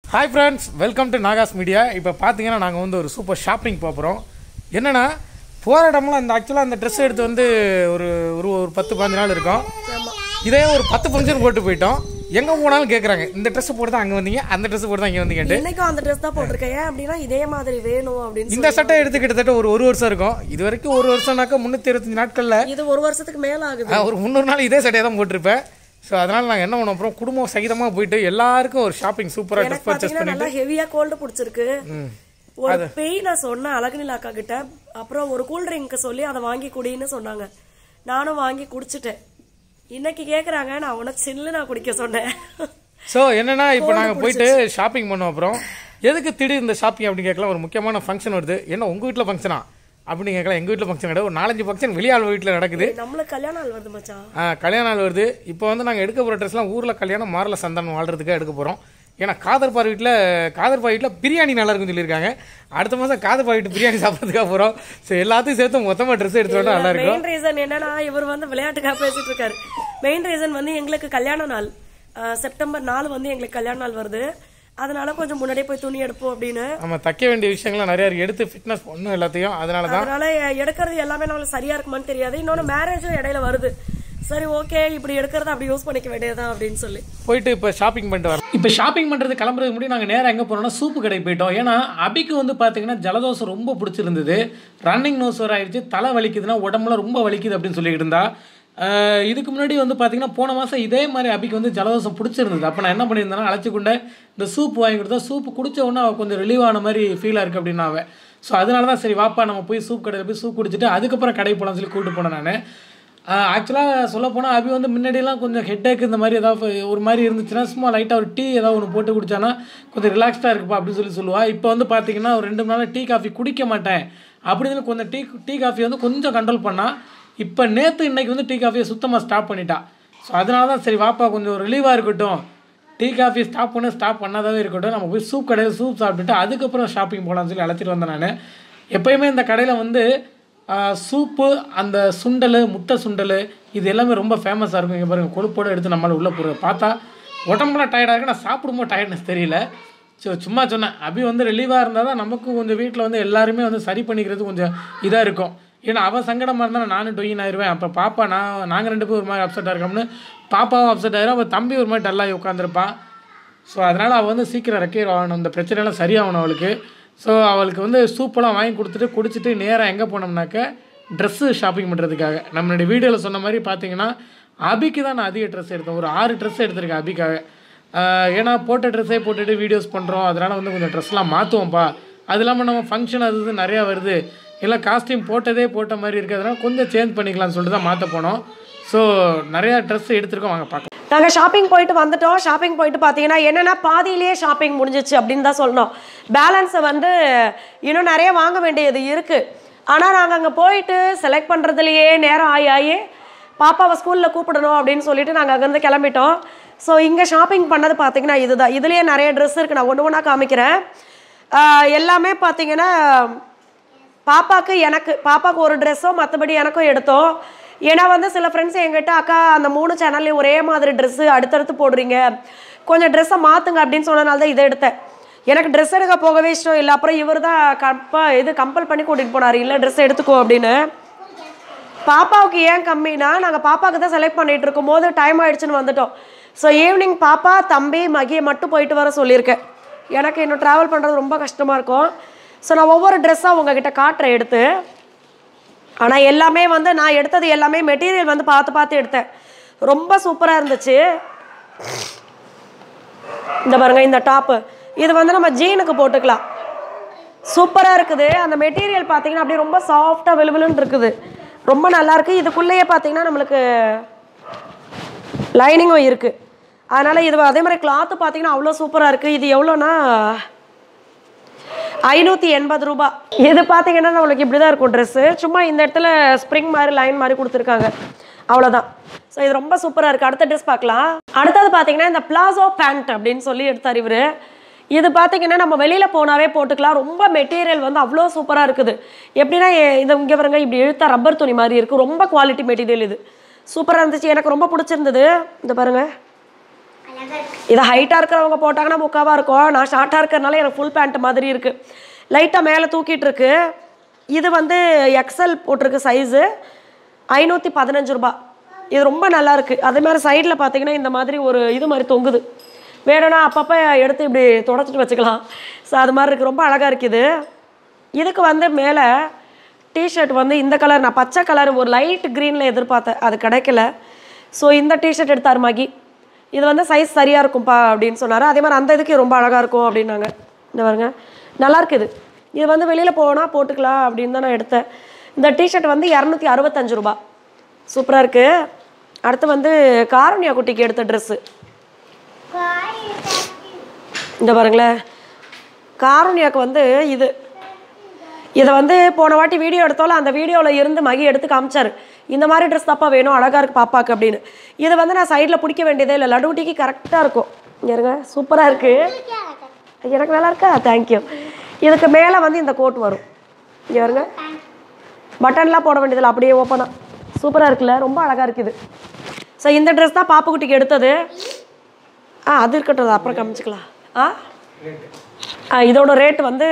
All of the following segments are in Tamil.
Hi friends welcome to Nagas media இப்போ பார்த்தீங்கன்னா நாங்கள் வந்து ஒரு சூப்பர் ஷாப்பிங் போகிறோம் என்னென்னா போகிற இடம்லாம் இந்த ஆக்சுவலாக அந்த ட்ரெஸ் எடுத்து வந்து ஒரு ஒரு ஒரு பத்து பதினஞ்சு நாள் இருக்கும் இதே ஒரு பத்து ஃபங்க்ஷன் போட்டு போயிட்டோம் எங்கே போனாலும் கேட்குறாங்க இந்த ட்ரெஸ் போட்டு தான் அங்கே வந்தீங்க அந்த ட்ரெஸ் போட்டு தான் இங்கே வந்தீங்கன்ட்டு இன்னைக்கும் அந்த ட்ரெஸ் தான் போட்டிருக்கேன் ஏன் அப்படின்னா இதே மாதிரி வேணும் அப்படின்னு இந்த சட்டை எடுத்து கிட்டத்தட்ட ஒரு ஒரு வருஷம் இருக்கும் இது வரைக்கும் ஒரு வருஷம்னாக்கா முந்நூற்றி இருபத்தஞ்சு நாட்களில் சொல்லி. இது ஒரு வருஷத்துக்கு மேல ஆகுது நான் ஒரு முந்நூறு நாள் இதே சட்டையை தான் போட்டிருப்பேன் ஸோ அதனால் நாங்கள் என்ன பண்ணோம் அப்புறம் குடும்பம் சகிதமாக போயிட்டு எல்லாருக்கும் ஒரு ஷாப்பிங் சூப்பராக ட்ரெஸ் எனக்கு பர்ச்சேஸ் பாத்தீங்கன்னா நல்லா ஹெவியா கோல்டு பிடிச்சிருக்கு ம் ஒரு பெய் நான் சொன்னேன் அழகுநிலா அக்கா கிட்ட அப்புறம் ஒரு கூல் ட்ரிங்க் சொல்லி அதை வாங்கி குடின்னு சொன்னாங்க நானும் வாங்கி குடிச்சிட்டேன் இன்னைக்கு கேக்குறாங்க நான் உனக்கு சில்லு நான் குடிக்க சொன்னேன் ஸோ என்னன்னா இப்போ நாங்கள் போயிட்டு ஷாப்பிங் பண்ணோம் அப்புறம் எதுக்கு திடீர் இந்த ஷாப்பிங் அப்படின்னு கேட்கலாம் ஒரு முக்கியமான ஃபங்க்ஷன் வருது என்ன உங்கள் வீட்டில் ஃபங்க்ஷனா அப்படின்னு கேட்கலாம் எங்கள் வீட்டில் ஃபங்க்ஷன் கிடையாது ஒரு நாலஞ்சு ஃபங்க்ஷன் வெளியாள் வீட்டில் நடக்குது நம்மளுக்கு கல்யாண நாள் வருது மச்சான் ஆ, கல்யாண நாள் வருது இப்போ வந்து நாங்கள் எடுக்க போகிற ட்ரெஸ்லாம் ஊரில் கல்யாணம் மாறல சந்தானம் வாழ்றதுக்காக எடுக்க போகிறோம் ஏன்னா காதர்பார் வீட்டில் காதர்பார் வீட்டில் பிரியாணி நல்லா இருக்கும்னு சொல்லியிருக்காங்க அடுத்த மாதம் காதர்பார் வீட்டு பிரியாணி சாப்பிட்றதுக்காக போகிறோம் ஸோ எல்லாத்தையும் சேர்த்து மொத்தமாக ட்ரெஸ் எடுத்து வந்தா நல்லா இருக்கும் மெயின் ரீசன் என்னன்னா இவர் வந்து விளையாட்டுக்காக பேசிட்டு இருக்காரு மெயின் ரீசன் வந்து எங்களுக்கு கல்யாண நாள் அஹ், செப்டம்பர் நாலு வந்து எங்களுக்கு கல்யாண நாள் வருது அதனால கொஞ்சம் முன்னாடியே போய் துணி எடுப்போம் அப்படின்னு நம்ம தைக்க வேண்டிய விஷயங்கள்லாம் நிறையா இருக்கு எடுத்து ஃபிட்னஸ் பண்ணும் எல்லாத்தையும் அதனால தான் அதனால எடுக்கிறது எல்லாமே நம்மளுக்கு சரியா இருக்குமான்னு தெரியாது இன்னொன்னு மேரேஜும் இடையில வருது சரி ஓகே இப்படி எடுக்கிறத அப்படி யூஸ் பண்ணிக்க வேண்டியதுதான் அப்படின்னு சொல்லி போயிட்டு இப்போ ஷாப்பிங் பண்ணிட்டு வரோம் இப்போ ஷாப்பிங் பண்ணுறது கிளம்புறதுக்கு முன்னாடி நாங்கள் நேராக எங்கே போனோம்னா சூப்பு கடைக்கு போயிட்டோம் ஏன்னா அபிக்கு வந்து பார்த்தீங்கன்னா ஜலதோஷம் ரொம்ப பிடிச்சிருந்தது ரன்னிங் நோஸ் வர ஆயிடுச்சு தலை வலிக்குதுன்னா உடம்புலாம் ரொம்ப வலிக்குது அப்படின்னு சொல்லிட்டு இருந்தா ஆஹ் இதுக்கு முன்னாடி வந்து பார்த்தீங்கன்னா போன மாதம் இதே மாதிரி அபிக்கு வந்து ஜலதோஷம் பிடிச்சிருந்தது அப்போ நான் என்ன பண்ணியிருந்தேன்னா அழைச்சி கொண்டு இந்த சூப் வாங்கி கொடுத்தா சூப்பு குடிச்ச உடனே அவள் கொஞ்சம் ரிலீவ் ஆன மாதிரி ஃபீலாக இருக்குது அப்படின்னு அவன் ஸோ அதனால தான் சரி வாப்பா நம்ம போய் சூப் கடையில் போய் சூப் குடிச்சிட்டு அதுக்கப்புறம் கடைக்கு போகலாம்னு சொல்லி கூப்பிட்டு போனேன் நான் ஆக்சுவலாக சொல்ல போனால் அபி வந்து முன்னாடியெல்லாம் கொஞ்சம் ஹெட்டேக் இந்த மாதிரி ஏதாவது ஒரு மாதிரி இருந்துச்சுன்னா சும்மா லைட்டாக ஒரு டீ ஏதாவது ஒன்று போட்டு குடிச்சானா கொஞ்சம் ரிலாக்ஸ்டாக இருக்குப்பா அப்படின்னு சொல்லி சொல்லுவா இப்போ வந்து பார்த்தீங்கன்னா ஒரு ரெண்டு மணி நேரம் டீ காஃபி குடிக்க மாட்டேன் அப்படின்னு சொல்லி கொஞ்சம் டீ டீ காஃபி வந்து கொஞ்சம் கண்ட்ரோல் பண்ணா இப்போ நேற்று இன்னைக்கு வந்து டீ காஃபியை சுத்தமாக ஸ்டாப் பண்ணிட்டா ஸோ அதனால தான் சரி வாப்பா கொஞ்சம் ரிலீவாக இருக்கட்டும் டீ காஃபி ஸ்டாப் பண்ண ஸ்டாப் பண்ணாதாவே இருக்கட்டும் நம்ம போய் சூப் கடையில் சூப் சாப்பிட்டுட்டு அதுக்கப்புறம் ஷாப்பிங் போகலான்னு சொல்லி அழைச்சிட்டு வந்தேன் நான் எப்பயுமே இந்த கடையில் வந்து ஆஹ், சூப்பு அந்த சுண்டல் முட்டை சுண்டல் இது எல்லாமே ரொம்ப ஃபேமஸாக இருக்கும் இங்கே பாருங்கள் கொழுப்போடு எடுத்து நம்மளால் உள்ளே போகிற பார்த்தா உடம்புலாம் டயர்டாக இருக்கு நான் சாப்பிடும்போது டயர்ட்னஸ் தெரியல ஸோ சும்மா சொன்னேன் அபி வந்து ரிலீவாக இருந்தால் தான் நமக்கும் கொஞ்சம் வீட்டில் வந்து எல்லாருமே வந்து சரி பண்ணிக்கிறது கொஞ்சம் இதாக இருக்கும் ஏன்னா அவள் சங்கடமாக இருந்தால் நானும் டொயின் ஆயிடுவேன் அப்போ பாப்பா நான் நாங்கள் ரெண்டு பேரும் ஒரு மாதிரி அப்செட்டாக இருக்கோம்னு பாப்பாவும் அப்செட் ஆயிரும் அவள் தம்பி ஒரு மாதிரி டல்லாகி உட்காந்துருப்பான் ஸோ அதனால் அவள் வந்து சீக்கிரம் ரெக்கவர் ஆகணும் இந்த பிரச்சனைலாம் சரியாகணும் அவளுக்கு ஸோ அவளுக்கு வந்து சூப்பெல்லாம் வாங்கி கொடுத்துட்டு குடிச்சிட்டு நேராக எங்கே போனோம்னாக்க ட்ரெஸ்ஸு ஷாப்பிங் பண்ணுறதுக்காக நம்மளுடைய வீடியோவில் சொன்ன மாதிரி பார்த்தீங்கன்னா அபிக்கு தான் நான் அதிக ட்ரெஸ் எடுத்தேன் ஒரு ஆறு ட்ரெஸ் எடுத்திருக்கேன் அபிக்காக ஆஹ் ஏன்னா போட்ட ட்ரெஸ்ஸே போட்டுட்டு வீடியோஸ் பண்ணுறோம் அதனால் வந்து கொஞ்சம் ட்ரெஸ்லாம் மாற்றுவோம்ப்பா அது இல்லாமல் நம்ம ஃபங்க்ஷன் அது இது நிறையா வருது இல்லை காஸ்டியூம் போட்டதே போட்ட மாதிரி இருக்கிறதுனால கொஞ்சம் சேஞ்ச் பண்ணிக்கலாம்னு சொல்லிட்டு தான் மாற்ற போனோம் ஸோ நிறையா ட்ரெஸ் எடுத்திருக்கோம் வாங்க பார்க்கலாம் நாங்கள் ஷாப்பிங் போயிட்டு வந்துட்டோம் ஷாப்பிங் போயிட்டு பார்த்தீங்கன்னா என்னென்னா பாதியிலேயே ஷாப்பிங் முடிஞ்சிச்சு அப்படின்னு தான் சொல்லணும் பேலன்ஸை வந்து இன்னும் நிறைய வாங்க வேண்டியது இருக்குது ஆனால் நாங்கள் அங்கே போயிட்டு செலக்ட் பண்ணுறதுலையே நேரம் ஆகி ஆகி பாப்பாவை ஸ்கூலில் கூப்பிடணும் அப்படின்னு சொல்லிட்டு நாங்கள் அங்கேருந்து கிளம்பிட்டோம் ஸோ இங்கே ஷாப்பிங் பண்ணது பார்த்தீங்கன்னா இதுதான் இதுலேயே நிறைய ட்ரெஸ் இருக்குது நான் ஒன்று ஒன்றா காமிக்கிறேன் ஆஹ் எல்லாமே பார்த்தீங்கன்னா பாப்பாக்கு எனக்கு பாப்பாக்கு ஒரு ட்ரெஸ்ஸோ மற்றபடி எனக்கும் எடுத்தோம் ஏன்னா வந்து சில ஃப்ரெண்ட்ஸ் என்கிட்ட அக்கா அந்த மூணு சேனல்லையும் ஒரே மாதிரி ட்ரெஸ்ஸு அடுத்தடுத்து போடுறீங்க கொஞ்சம் ட்ரெஸ்ஸை மாற்றுங்க அப்படின்னு சொன்னனால தான் இதை எடுத்தேன் எனக்கு ட்ரெஸ் எடுக்க போகவே இஷ்டம் இல்லை அப்புறம் இவர் தான் கப்பா இது கம்பல் பண்ணி கூட்டிகிட்டு போனார் இல்லை ட்ரெஸ் எடுத்துக்கோ அப்படின்னு பாப்பாவுக்கு ஏன் கம்மினா நாங்கள் பாப்பாவுக்கு தான் செலக்ட் பண்ணிட்டு இருக்கும்போது டைம் ஆயிடுச்சுன்னு வந்துட்டோம் ஸோ ஈவினிங் பாப்பா தம்பி மகியை மட்டும் போயிட்டு வர சொல்லியிருக்கேன் எனக்கு இன்னும் ட்ராவல் பண்ணுறது ரொம்ப கஷ்டமாக இருக்கும் ஸோ நான் ஒவ்வொரு ட்ரெஸ்ஸாக உங்ககிட்ட காட்டுறேன் எடுத்து ஆனால் எல்லாமே வந்து நான் எடுத்தது எல்லாமே மெட்டீரியல் வந்து பார்த்து பார்த்து எடுத்தேன் ரொம்ப சூப்பராக இருந்துச்சு இந்த பாருங்க இந்த டாப்பு இது வந்து நம்ம ஜீனுக்கு போட்டுக்கலாம் சூப்பராக இருக்குது அந்த மெட்டீரியல் பார்த்தீங்கன்னா அப்படியே ரொம்ப சாஃப்டாக வெளுவெளுன்னு இருக்குது ரொம்ப நல்லா இருக்கு இதுக்குள்ளேயே பார்த்தீங்கன்னா நம்மளுக்கு லைனிங்கும் இருக்குது அதனால் இது அதே மாதிரி கிளாத்து பார்த்தீங்கன்னா அவ்வளோ சூப்பராக இருக்குது இது எவ்வளோனா ஐநூற்றி எண்பது ரூபா இது பார்த்தீங்கன்னா நம்மளுக்கு இப்படி தான் இருக்கும் ட்ரெஸ்ஸு சும்மா இந்த இடத்துல ஸ்ப்ரிங் மாதிரி லைன் மாதிரி கொடுத்துருக்காங்க அவ்வளோதான் ஸோ இது ரொம்ப சூப்பராக இருக்குது அடுத்த ட்ரெஸ் பார்க்கலாம் அடுத்தது பார்த்தீங்கன்னா இந்த பிளாசோ பேண்ட் அப்படின்னு சொல்லி எடுத்தார் இவர் இது பார்த்தீங்கன்னா நம்ம வெளியில் போனாவே போட்டுக்கலாம் ரொம்ப மெட்டீரியல் வந்து அவ்வளோ சூப்பராக இருக்குது எப்படின்னா எ- இது இங்கே பாருங்க இப்படி இழுத்தா ரப்பர் துணி மாதிரி இருக்குது ரொம்ப குவாலிட்டி மெட்டீரியல் இது சூப்பராக இருந்துச்சு எனக்கு ரொம்ப பிடிச்சிருந்தது இந்த பாருங்க இது ஹைட்டாக இருக்கிறவங்க போட்டாங்கன்னா முக்காவாக இருக்கும் நான் ஷார்ட்டாக இருக்கிறனால எனக்கு ஃபுல் பேண்ட் மாதிரி இருக்குது லைட்டாக மேலே தூக்கிட்டு இருக்கு இது வந்து எக்ஸல் போட்டிருக்கு சைஸு ஐநூற்றி பதினஞ்சு ரூபா இது ரொம்ப நல்லா இருக்கு அதே மாதிரி சைடில் பார்த்தீங்கன்னா இந்த மாதிரி ஒரு இது மாதிரி தொங்குது வேணும்னா அப்பப்போ எடுத்து இப்படி தொடச்சிட்டு வச்சுக்கலாம் ஸோ அது மாதிரி இருக்குது ரொம்ப அழகாக இருக்குது இதுக்கு வந்து மேலே டிஷர்ட் வந்து இந்த கலர் நான் பச்சை கலர் ஒரு லைட் க்ரீனில் எதிர்பார்த்தேன் அது கிடைக்கல ஸோ இந்த டிஷர்ட் எடுத்தார் மகி இது வந்து சைஸ் சரியாக இருக்கும்ப்பா அப்படின்னு சொன்னார் அதே மாதிரி அந்த இதுக்கு ரொம்ப அழகாக இருக்கும் அப்படின்னாங்க இந்த பாருங்க நல்லா இருக்குது இது வந்து வெளியில் போனால் போட்டுக்கலாம் அப்படின்னு தான் நான் எடுத்தேன் இந்த டிஷர்ட் வந்து இரநூத்தி அறுபத்தஞ்சு ரூபா சூப்பராக இருக்குது அடுத்து வந்து காரணியா குட்டிக்கு எடுத்த ட்ரெஸ்ஸு இந்த பாருங்களேன் காரணியாக்கு வந்து இது இதை வந்து போன வாட்டி வீடியோ எடுத்தோம்ல அந்த வீடியோவில் இருந்து மகி எடுத்து காமிச்சாரு இந்த மாதிரி ட்ரெஸ் தப்பா வேணும் அழகாக இருக்கு பாப்பாக்கு அப்படின்னு இது வந்து நான் சைடில் பிடிக்க வேண்டியதே இல்லை லடுட்டிக்கு கரெக்டாக இருக்கும் இங்க இருங்க சூப்பராக இருக்குது எனக்கு நல்லா இருக்கா தேங்க்யூ இதுக்கு மேலே வந்து இந்த கோட் வரும் இங்கே வருங்க பட்டன்லாம் போட வேண்டியதில்லை அப்படியே ஓப்பனாக சூப்பராக இருக்குல்ல ரொம்ப அழகாக இருக்குது ஸோ இந்த ட்ரெஸ் தான் பாப்புக்குட்டிக்கு எடுத்தது ஆ அது இருக்கட்டும் அது அப்புறம் காமிச்சிக்கலாம் ஆ ஆ இதோட ரேட் வந்து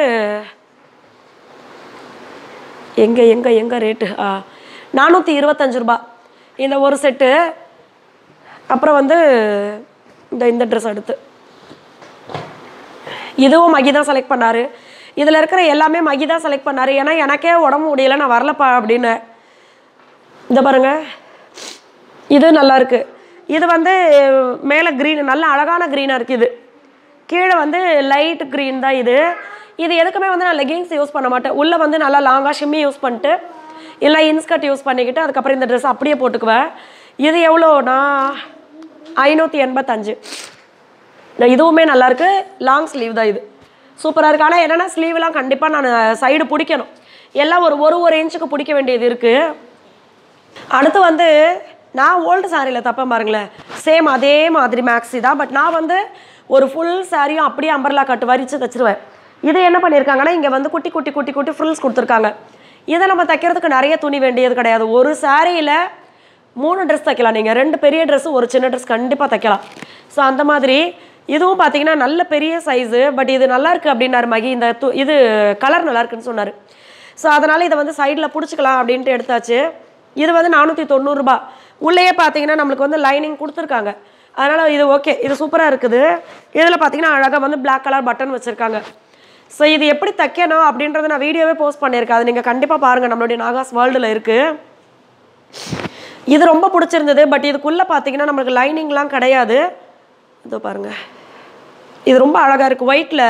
எங்கே எங்கே எங்கே ரேட்டு ஆ நானூற்றி இருபத்தஞ்சு ரூபா இந்த ஒரு செட்டு அப்புறம் வந்து இந்த இந்த ட்ரெஸ் அடுத்து இதுவும் மகி தான் செலக்ட் பண்ணாரு இதில் இருக்கிற எல்லாமே மகி தான் செலக்ட் பண்ணாரு ஏன்னா எனக்கே உடம்பு முடியல நான் வரலப்பா அப்படின்னு இந்த பாருங்க இது நல்லா இருக்கு இது வந்து மேலே க்ரீன் நல்ல அழகான க்ரீனாக இருக்குது இது கீழே வந்து லைட் க்ரீன் தான் இது இது எதுக்குமே வந்து நான் லெகிங்ஸ் யூஸ் பண்ண மாட்டேன் உள்ளே வந்து நல்லா லாங்காக ஷிம்மி யூஸ் பண்ணிட்டு இல்லை இன்ஸ்கர்ட் யூஸ் பண்ணிக்கிட்டு அதுக்கப்புறம் இந்த ட்ரெஸ் அப்படியே போட்டுக்குவேன் இது எவ்வளோனா ஐநூற்றி எண்பத்தஞ்சு இந்த இதுவுமே நல்லா இருக்கு லாங் ஸ்லீவ் தான் இது சூப்பராக இருக்கு ஆனால் என்னென்னா ஸ்லீவ்லாம் கண்டிப்பாக நான் சைடு பிடிக்கணும் எல்லாம் ஒரு ஒரு ஒரு இன்ச்சுக்கு பிடிக்க வேண்டியது இருக்குது அடுத்து வந்து நான் ஓல்டு சாரியில் தப்பேன் பாருங்களேன் சேம் அதே மாதிரி மேக்ஸி தான் பட் நான் வந்து ஒரு ஃபுல் சாரியும் அப்படியே அம்பர்லா கட்டு வரிச்சு தச்சிருவேன் இது என்ன பண்ணியிருக்காங்கன்னா இங்கே வந்து குட்டி குட்டி குட்டி குட்டி ஃப்ரில்ஸ் கொடுத்துருக்காங்க இதை நம்ம தைக்கிறதுக்கு நிறைய துணி வேண்டியது கிடையாது ஒரு சாரியில் மூணு ட்ரெஸ் தைக்கலாம் நீங்கள் ரெண்டு பெரிய ட்ரெஸ்ஸு ஒரு சின்ன ட்ரெஸ் கண்டிப்பாக தைக்கலாம் ஸோ அந்த மாதிரி இதுவும் பார்த்தீங்கன்னா நல்ல பெரிய சைஸு பட் இது நல்லா இருக்கு அப்படின்னாரு மகி இந்த து இது கலர் நல்லா இருக்குன்னு சொன்னார் ஸோ அதனால் இதை வந்து சைடில் பிடிச்சிக்கலாம் அப்படின்ட்டு எடுத்தாச்சு இது வந்து நானூற்றி தொண்ணூறுரூபா உள்ளேயே பார்த்தீங்கன்னா நம்மளுக்கு வந்து லைனிங் கொடுத்துருக்காங்க அதனால் இது ஓகே இது சூப்பராக இருக்குது இதில் பார்த்தீங்கன்னா அழகாக வந்து Black கலர் பட்டன் வச்சுருக்காங்க ஸோ இது எப்படி தைக்கணும் அப்படின்றத நான் வீடியோவே போஸ்ட் பண்ணியிருக்கேன் அது நீங்கள் கண்டிப்பாக பாருங்கள் நம்மளுடைய நாகாஸ் வேர்ல்டில் இருக்குது இது ரொம்ப பிடிச்சிருந்தது பட் இதுக்குள்ளே பார்த்தீங்கன்னா நம்மளுக்கு லைனிங்லாம் கிடையாது இதோ பாருங்க இது ரொம்ப அழகாக இருக்குது ஒயிட்டில்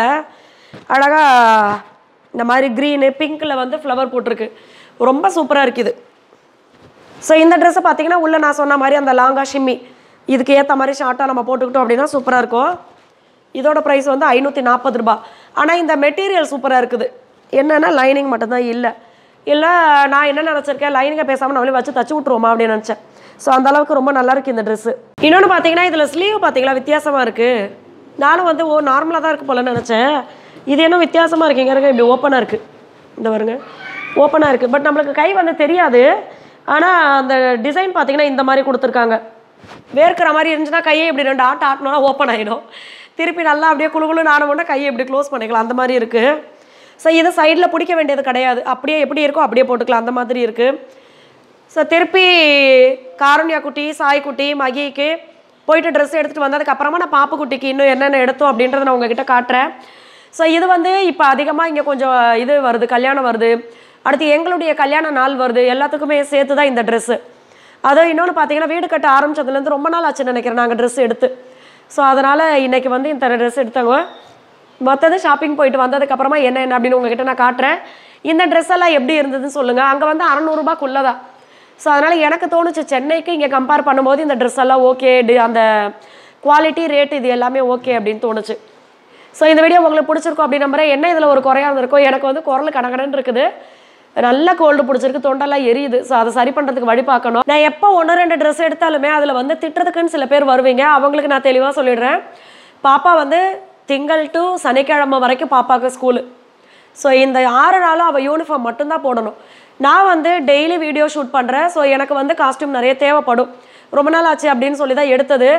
அழகாக இந்த மாதிரி க்ரீனு பிங்க்கில் வந்து ஃப்ளவர் போட்டிருக்கு ரொம்ப சூப்பராக இருக்குது ஸோ இந்த ட்ரெஸ்ஸை பார்த்தீங்கன்னா உள்ளே நான் சொன்ன மாதிரி அந்த லாங்கா ஷிம்மி இதுக்கு ஏற்ற மாதிரி ஷார்ட்டாக நம்ம போட்டுக்கிட்டோம் அப்படின்னா சூப்பராக இருக்கும் இதோட ப்ரைஸ் வந்து ஐநூற்றி நாற்பது ரூபாய் ஆனால் இந்த மெட்டீரியல் சூப்பராக இருக்குது என்னென்னா லைனிங் மட்டும்தான் இல்லை இல்லை நான் என்ன நினச்சிருக்கேன் லைனிங்கை பேசாமல் நம்மளே வச்சு தச்சு விட்ருவோமா அப்படின்னு நினச்சேன் ஸோ அந்த அளவுக்கு ரொம்ப நல்லா இருக்கு இந்த ட்ரெஸ்ஸு இன்னொன்று பார்த்தீங்கன்னா இதில் ஸ்லீவ் பார்த்தீங்களா வித்தியாசமாக இருக்குது நானும் வந்து ஓ நார்மலாக தான் இருக்கு போலன்னு நினச்சேன் இது என்ன வித்தியாசமாக இருக்குங்க இருங்க இப்படி ஓப்பனாக இருக்குது இந்த பாருங்க ஓப்பனாக இருக்குது பட் நம்மளுக்கு கை வந்து தெரியாது ஆனால் அந்த டிசைன் பார்த்தீங்கன்னா இந்த மாதிரி கொடுத்துருக்காங்க வேர்க்கிற மாதிரி இருந்துச்சுன்னா கையை இப்படி ரெண்டு ஆட்டு ஆட்டினோன்னா ஓப்பன் ஆகிடும் திருப்பி நல்லா அப்படியே குழு குழு நானோம்னா கையை இப்படி க்ளோஸ் பண்ணிக்கலாம் அந்த மாதிரி இருக்குது ஸோ இது சைடில் பிடிக்க வேண்டியது கிடையாது அப்படியே எப்படி இருக்கோ அப்படியே போட்டுக்கலாம் அந்த மாதிரி இருக்குது ஸோ திருப்பி காருண்யா குட்டி சாய் குட்டி மகிக்கு போயிட்டு ட்ரெஸ் எடுத்துகிட்டு வந்ததுக்கு அப்புறமா நான் பாப்பு குட்டிக்கு இன்னும் என்னென்ன எடுத்தோம் அப்படின்றத நான் உங்ககிட்ட காட்டுறேன் ஸோ இது வந்து இப்போ அதிகமாக இங்கே கொஞ்சம் இது வருது கல்யாணம் வருது அடுத்து எங்களுடைய கல்யாண நாள் வருது எல்லாத்துக்குமே சேர்த்து தான் இந்த ட்ரெஸ்ஸு அதுவும் இன்னொன்று பார்த்தீங்கன்னா வீடு கட்ட ஆரம்பிச்சதுலேருந்து ரொம்ப நாள் ஆச்சுன்னு நினைக்கிறேன் நாங்கள் ட்ரெஸ் எடுத்து ஸோ அதனால் இன்னைக்கு வந்து இந்த ட்ரெஸ் எடுத்தாங்க மற்றது ஷாப்பிங் போயிட்டு வந்ததுக்கப்புறமா என்ன என்ன அப்படின்னு உங்ககிட்ட நான் காட்டுறேன் இந்த ட்ரெஸ் எல்லாம் எப்படி இருந்ததுன்னு சொல்லுங்கள் அங்கே வந்து அறநூறுபாக்குள்ளே தான் ஸோ அதனால் எனக்கு தோணுச்சு சென்னைக்கு இங்கே கம்பேர் பண்ணும்போது இந்த ட்ரெஸ் எல்லாம் ஓகே அந்த குவாலிட்டி ரேட் இது எல்லாமே ஓகே அப்படின்னு தோணுச்சு ஸோ இந்த வீடியோ உங்களுக்கு பிடிச்சிருக்கும் அப்படி நம்புறேன் என்ன இதில் ஒரு குறையா இருந்திருக்கும் எனக்கு வந்து குரல் கடகடன்னு இருக்குது நல்ல கோல்டு பிடிச்சிருக்கு தொண்டெல்லாம் எரியுது ஸோ அதை சரி பண்ணுறதுக்கு வழி பார்க்கணும் நான் எப்போ ஒன்று ரெண்டு ட்ரெஸ் எடுத்தாலுமே அதில் வந்து திட்டுறதுக்குன்னு சில பேர் வருவீங்க அவங்களுக்கு நான் தெளிவாக சொல்லிடுறேன் பாப்பா வந்து திங்கள் டு சனிக்கிழமை வரைக்கும் பாப்பாவுக்கு ஸ்கூலு ஸோ இந்த ஆறு நாளும் அவள் யூனிஃபார்ம் மட்டும்தான் போடணும் நான் வந்து டெய்லி வீடியோ ஷூட் பண்ணுறேன் ஸோ எனக்கு வந்து காஸ்டியூம் நிறைய தேவைப்படும் ரொம்ப நாள் ஆச்சு அப்படின்னு சொல்லி தான் எடுத்தது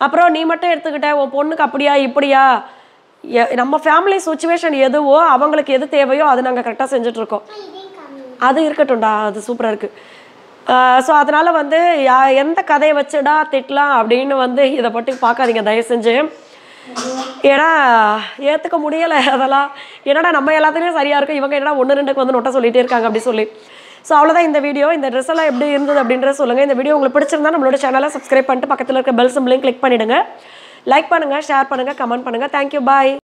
அப்புறம் நீ மட்டும் எடுத்துக்கிட்ட உன் பொண்ணுக்கு அப்படியா இப்படியா எ- நம்ம ஃபேமிலி சுச்சுவேஷன் எதுவோ அவங்களுக்கு எது தேவையோ அது நாங்கள் கரெக்டாக செஞ்சுட்ருக்கோம் அது இருக்கட்டும்டா அது சூப்பராக இருக்குது ஸோ அதனால் வந்து யா எந்த கதையை வச்சுடா திட்டலாம் அப்படின்னு வந்து இதை பற்றி பார்க்காதீங்க தயவு செஞ்சு ஏன்னா ஏற்றுக்க முடியலை அதெல்லாம் என்னடா நம்ம எல்லாத்துலேயும் சரியாக இருக்கும் இவங்க என்னடா ஒன்று ரெண்டுக்கு வந்து நொட்ட சொல்லிட்டே இருக்காங்க அப்படி சொல்லி ஸோ அவ்வளோதான் இந்த வீடியோ இந்த ட்ரெஸ் எல்லாம் எப்படி இருந்தது அப்படின்றத சொல்லுங்கள் இந்த வீடியோ உங்களுக்கு பிடிச்சிருந்தா நம்மளோட சேனலை சப்ஸ்கிரைப் பண்ணிட்டு பக்கத்தில் இருக்க பெல் சிம்பிளையும் கிளிக் பண்ணிவிடுங்க லைக் பண்ணுங்கள் ஷேர் பண்ணுங்கள் கமெண்ட் பண்ணுங்கள் தேங்க்யூ பாய்